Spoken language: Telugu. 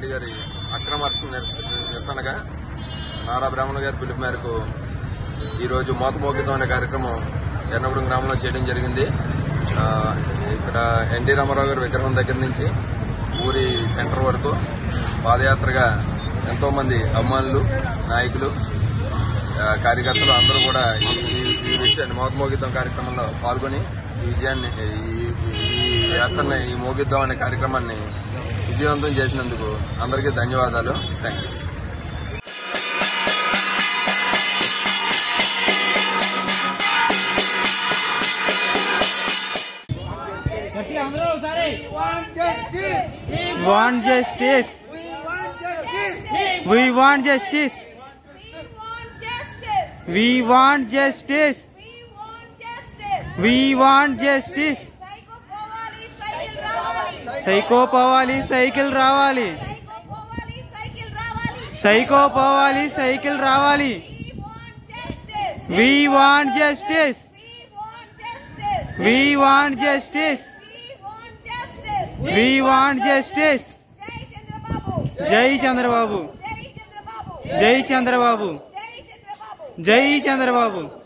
గారి అక్రమ అరెస్టు నిరస- నిరసనగా నారా బ్రాహ్మణ గారి పిలుపు మేరకు ఈరోజు మోతమోగితం అనే కార్యక్రమం ఎర్నగూడెం గ్రామంలో చేయడం జరిగింది ఆ, ఇక్కడ ఎన్టీ రామారావు గారి విగ్రహం దగ్గర నుంచి ఊరి సెంటర్ వరకు పాదయాత్రగా ఎంతో మంది అభిమానులు నాయకులు ఆ, కార్యకర్తలు అందరూ కూడా ఈ ఈ- ఈ విషయాన్ని మోతమోగిద్దాం కార్యక్రమంలో పాల్గొని ఈ విజయాన్ని ఈ- ఈ యాత్రని ఈ మోగిద్దాం అనే కార్యక్రమాన్ని విజయవంతం చేసినందుకు అందరికీ ధన్యవాదాలు thank you want justice. We want justice. We want justice. We want justice. We want justice. Psycho పోవాలి సైకిల్ రావాలి Psycho పోవాలి సైకిల్ రావాలి. సైకో పోవాలి సైకిల్ రావాలి We want justice. We want justice. We want We want justice. We want justice. justice. జై చంద్రబాబు జై చంద్రబాబు జై చంద్రబాబు జై చంద్రబాబు జై చంద్రబాబు జై చంద్రబాబు